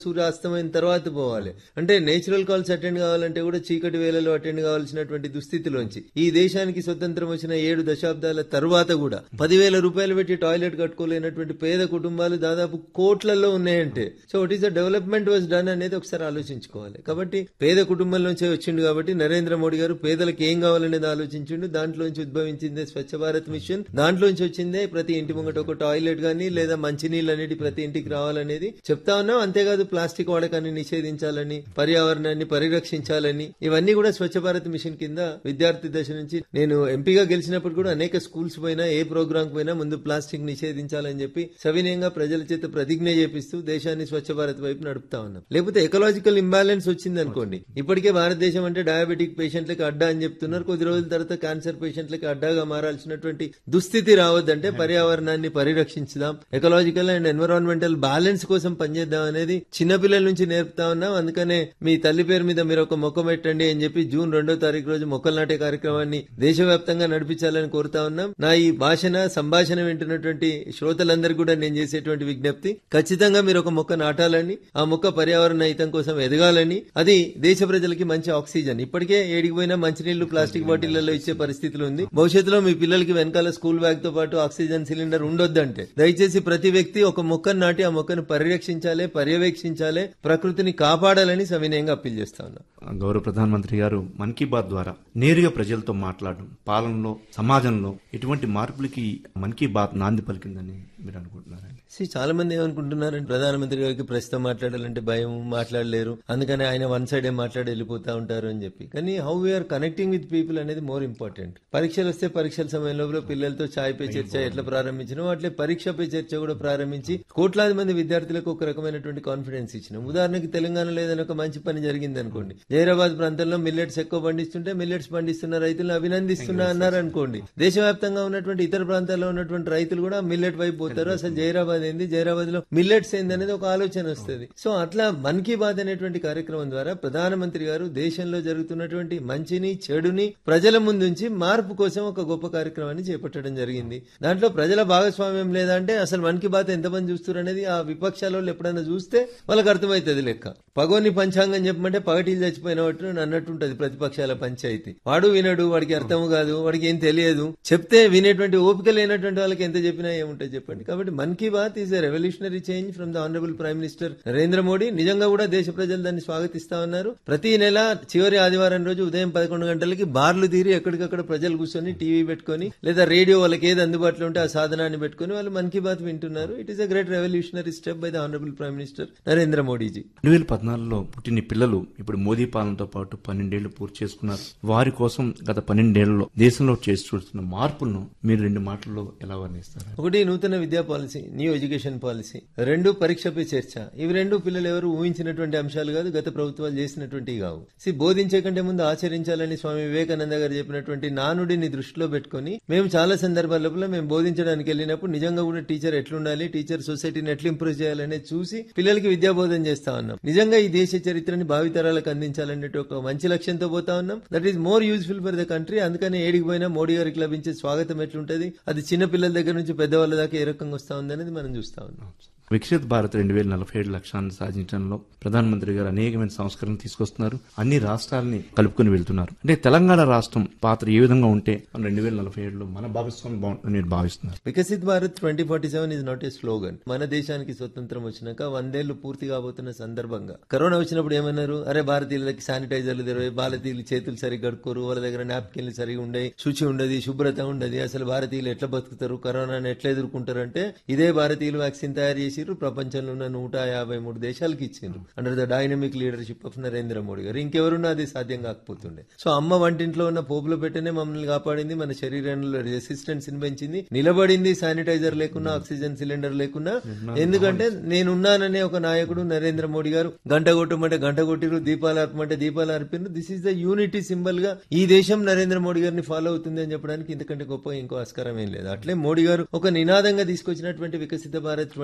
సూర్యాస్తమైన తర్వాత పోవాలి అంటే నేచురల్ కాల్స్ అటెండ్ కావాలంటే కూడా చీకటి వేళలో అటెండ్ కావాల్సినటువంటి దుస్థితిలోంచి ఈ దేశానికి స్వతంత్రం వచ్చిన ఏడు దశాబ్దాల తర్వాత కూడా పదివేల రూపాయలు పెట్టి టాయిలెట్ కట్టుకోలేనటువంటి పేద కుటుంబాలు దాదాపు కోట్లలో ఉన్నాయంటే so what is the development was done అనేది ఒకసారి ఆలోచించుకోవాలి కాబట్టి పేద కుటుంబం నుంచే వచ్చిండు కాబట్టి నరేంద్ర మోడీ గారు పేదలకు ఏం కావాలనేది ఆలోచించిండు దాంట్లోంచి ఉద్భవించిందే స్వచ్ఛ భారత్ మిషన్ దాంట్లోంచి వచ్చిందే ప్రతి ఇంటి ముంగట ఒక టాయిలెట్ గానీ లేదా మంచినీళ్ళు అనేది ప్రతి ఇంటికి రావాలనేది చెప్తా ఉన్నాం అంతేకాదు ప్లాస్టిక్ వాడకాన్ని నిషేధించాలని పర్యావరణాన్ని పరిరక్షించాలని ఇవన్నీ కూడా స్వచ్ఛ భారత్ మిషన్ కింద విద్యార్థి దశ నుంచి నేను ఎంపీగా గెలిచినప్పుడు కూడా అనేక స్కూల్స్ పోయినా ఏ ప్రోగ్రామ్ పోయినా ముందు ప్లాస్టిక్ నిషేధించాలని చెప్పి సవినయంగా ప్రజల చేత ప్రతిజ్ఞ చేపిస్తూ దేశాన్ని స్వచ్ఛ భారత్ వైపు నడుపుతా ఉన్నాం లేకపోతే ఎకలాజికల్ ఇంబ్యాలెన్స్ వచ్చింది అనుకోండి ఇప్పటికే భారతదేశం అంటే డయాబెటిక్ పేషెంట్లకి అడ్డా అని చెప్తున్నారు కొద్ది రోజుల తర్వాత క్యాన్సర్ పేషెంట్లకి అడ్డాగా మారాల్సినటువంటి దుస్థితి రావద్దంటే పర్యావరణాన్ని పరిరక్షించుదాం ఎకలాజికల్ అండ్ ఎన్విరాన్మెంటల్ బ్యాలెన్స్ కోసం పనిచేద్దాం అనేది చిన్నపిల్లల నుంచి నేర్పుతా ఉన్నాం అందుకనే మీ తల్లి పేరు మీద మీరు ఒక మొక్క పెట్టండి అని చెప్పి జూన్ రెండో తారీఖు రోజు మొక్కలు నాటే కార్యక్రమాన్ని దేశవ్యాప్తంగా నడిపించాలని కోరుతా ఉన్నాం నా ఈ భాషణ సంభాషణ వింటున్నటువంటి శ్రోతలందరికీ కూడా నేను చేసేటువంటి విజ్ఞప్తి ఖచ్చితంగా మీరు ఒక మొక్క నాటాలని ఆ మొక్క పర్యావరణ హితం కోసం ఎదగాలని అది దేశ ప్రజలకి మంచి ఆక్సిజన్ ఇప్పటికే ఏడికి పోయినా మంచినీళ్లు ప్లాస్టిక్ బాటిళ్లలో ఇచ్చే పరిస్థితులు ఉంది భవిష్యత్తులో మీ పిల్లలకి వెనకాల స్కూల్ బ్యాగ్ తో పాటు ఆక్సిజన్ సిలిండర్ ఉండొద్దంటే దయచేసి ప్రతి వ్యక్తి ఒక మొక్కను నాటి ఆ మొక్కను పరిరక్షించాలి పర్యవేక్షించాలి ప్రకృతిని కాపాడాలని సవినయంగా అప్పీల్ చేస్తా ఉన్నా గౌరవ ప్రధానమంత్రి గారు మన్ కీ బాత్ ద్వారా నేరుగా ప్రజలతో మాట్లాడడం పాలనలో సమాజంలో ఎటువంటి మార్పులకి మన్ కీ బాత్ నాంది పలికిందని మీరు అనుకుంటున్నారండి See, చాలా మంది ఏమనుకుంటున్నారంటే ప్రధానమంత్రి గారికి ప్రస్తుతం మాట్లాడాలంటే భయం మాట్లాడలేరు అందుకని ఆయన వన్ సైడ్ మాట్లాడి వెళ్ళిపోతా ఉంటారు అని చెప్పి కానీ how we are connecting with people అనేది మోర్ ఇంపార్టెంట్ పరీక్షలు వస్తే పరీక్షల సమయంలో పిల్లలతో ఛాయ్ పే చర్చ ఎట్లా ప్రారంభించినాం అట్లే పరీక్ష పే చర్చ కూడా ప్రారంభించి కోట్లాది మంది విద్యార్థులకు ఒక రకమైనటువంటి కాన్ఫిడెన్స్ ఇచ్చినాం ఉదాహరణకి తెలంగాణలో ఏదైనా ఒక మంచి పని జరిగింది అనుకోండి జైరాబాద్ ప్రాంతంలో మిల్లెట్స్ ఎక్కువ పండిస్తుంటే మిల్లెట్స్ పండిస్తున్న రైతులను అభినందిస్తున్నా అన్నారు అనుకోండి దేశవ్యాప్తంగా ఉన్నటువంటి ఇతర ప్రాంతాల్లో ఉన్నటువంటి రైతులు కూడా మిల్లెట్ వైపు పోతారు అసలు జైరాబాద్ ఏంది జైరాబాద్ లో మిల్లెట్స్ ఏంది అనేది ఒక ఆలోచన వస్తుంది సో అట్లా మన్ కీ బాత్ అనేటువంటి కార్యక్రమం ద్వారా ప్రధానమంత్రి గారు దేశంలో జరుగుతున్నటువంటి మంచిని చెడుని ప్రజల ముందుంచి మార్పు కోసం ఒక గొప్ప కార్యక్రమాన్ని చేపట్టడం జరిగింది దాంట్లో ప్రజల భాగస్వామ్యం లేదా అంటే అసలు మన్ కీ బాత్ ఎంతమంది చూస్తారు అనేది ఆ విపక్షాల వాళ్ళు ఎప్పుడైనా చూస్తే వాళ్ళకి అర్థమవుతుంది లెక్క పగోని పంచాంగం చెప్పమంటే పగటీలు చచ్చిపోయినట్టు అన్నట్టుంటది ప్రతిపక్షాల పంచాయతీ వాడు వినడు వాడికి అర్థం కాదు వాడికి ఏం తెలియదు చెప్తే వినేటువంటి ఓపిక లేనటువంటి వాళ్ళకి ఎంత చెప్పినా ఏముంటుంది చెప్పండి కాబట్టి Mann key Baat is a revolutionary change from the honourable prime minister Narendra Modi నిజంగా కూడా దేశ ప్రజలు దాన్ని స్వాగతిస్తా ఉన్నారు ప్రతి నెల చివరి ఆదివారం రోజు ఉదయం పదకొండు గంటలకి బార్లు తీరి ఎక్కడికక్కడ ప్రజలు కూర్చొని టీవీ పెట్టుకొని లేదా రేడియో వాళ్ళకి ఏది అందుబాటులో ఉంటే ఆ సాధనాన్ని పెట్టుకొని వాళ్ళు మన్ కీ బాత్ వింటున్నారు it is a great revolutionary step by the honourable prime minister Narendra Modiji రెండు వేల పద్నాలుగులో పుట్టిన పిల్లలు ఇప్పుడు మోదీ పాలనతో పాటు పన్నెండేళ్లు పూర్తి చేసుకున్నారు వారి కోసం గత పన్నెండేళ్లలో దేశంలో చేసి చూస్తున్న మార్పులను మీరు రెండు మాటల్లో ఎలా వర్ణిస్తారు ఒకటి నూతన విద్యా పాలసీ న్యూ ఎడ్యుకేషన్ పాలసీ రెండు పరీక్షపై చర్చ ఇవి రెండు పిల్లలు ఎవరు ఊహించినటువంటి అంశాలు కాదు గత ప్రభుత్వాలు చేసినటువంటివి కావు సి బోధించే కంటే ముందు ఆచరించాలని స్వామి వివేకానంద గారు చెప్పినటువంటి నానుడిని దృష్టిలో పెట్టుకొని మేము చాలా సందర్భాల మేము బోధించడానికి వెళ్ళినప్పుడు నిజంగా కూడా టీచర్ ఎట్లుండాలి టీచర్ సొసైటీని ఎట్లా ఇంప్రూవ్ చేయాలనేది చూసి పిల్లలకి విద్యా బోధన చేస్తా ఉన్నాం నిజంగా ఈ దేశ చరిత్రని భావితరాలకు అందించాలనే ఒక మంచి లక్ష్యంతో పోతా ఉన్నాం that is more useful for the country అందుకని ఏడికి పోయినా మోడీ గారికి లభించే స్వాగతం ఎట్లుంటది అది చిన్న పిల్లల దగ్గర నుంచి పెద్దవాళ్ళ దాకా ఏ రకంగా వస్తా ఉంది అనేది మనం చూస్తా ఉన్నాం వికసిత్ భారత్ రెండు వేల నలభై ఏడు లక్ష్యాన్ని సాధించడంలో ప్రధానమంత్రి గారు అనేకమైన సంస్కరణలు తీసుకొస్తున్నారు అన్ని రాష్ట్రాలని కలుపుకొని వెళ్తున్నారు అంటే తెలంగాణ రాష్ట్రం పాత్ర ఏ విధంగా ఉంటే మన రెండు వేల నలభై ఏడులో మన భాగస్వామి బాగుంటుందని మీరు భావిస్తున్నారు Viksit Bharat twenty forty seven is not a slogan మన దేశానికి స్వతంత్రం వచ్చినాక వందేళ్లు పూర్తి కాబోతున్న సందర్భంగా కరోనా వచ్చినప్పుడు ఏమన్నారు అరే భారతీయులకి శానిటైజర్లు తెరవై భారతీయులు చేతులు సరిగ్గా కడుక్కోరు వాళ్ళ దగ్గర నాప్కిన్లు సరిగా ఉండే శుచి ఉండదు శుభ్రత ఉండదు అసలు భారతీయులు ఎట్లా బతుకుతారు కరోనాను ఎట్లా ఎదుర్కొంటారు అంటే ఇదే భారతీయులు వ్యాక్సిన్ తయారు చేసిర్రు ప్రపంచంలో ఉన్న నూట యాభై మూడు దేశాలకు ఇచ్చిండ్రు under the dynamic leadership of Narendra Modi గారు ఇంకెవరున్నా అది సాధ్యం కాకపోతుండే సో అమ్మ వంటింట్లో ఉన్న పోపులో పెట్టనే మమ్మల్ని కాపాడింది మన శరీరంలో రెసిస్టెన్స్ ని పెంచింది నిలబడింది శానిటైజర్ లేకున్నా ఆక్సిజన్ సిలిండర్ లేకున్నా ఎందుకంటే నేనున్నాననే ఒక నాయకుడు నరేంద్ర మోడీ గారు గంట కొట్టమంటే గంట కొట్టిరు దీపాలు అర్పమంటే దీపాలు అర్పిరు this is the unity symbol గా ఈ దేశం నరేంద్ర మోడీ గారిని ఫాలో అవుతుంది అని చెప్పడానికి ఇంతకంటే గొప్ప ఇంకో ఆస్కారం ఏం లేదు అట్లే మోడీ గారు ఒక నినాదంగా తీసుకొచ్చినటువంటి Viksit Bharat twenty forty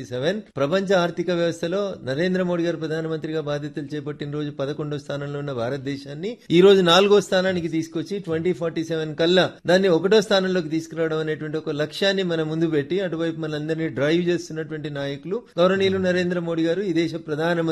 forty seven ప్రపంచ ఆర్థిక వ్యవస్థలో నరేంద్ర మోడీ గారు ప్రధానమంత్రిగా బాధ్యతలు చేపట్టిన రోజు పదకొండో స్థానంలో ఉన్న భారతదేశాన్ని ఈ రోజు నాలుగో స్థానానికి తీసుకొచ్చి ట్వంటీ ఫార్టీ సెవెన్ కల్లా దాన్ని ఒకటో స్థానంలోకి తీసుకురావడం అనేటువంటి ఒక లక్ష్యాన్ని మన ముందు పెట్టి అటువైపు మనందరినీ డ్రైవ్ చేస్తున్నటువంటి నాయకులు గౌరవనీయులు నరేంద్ర మోడీ గారు ఈ దేశ ప్రధానమంత్రి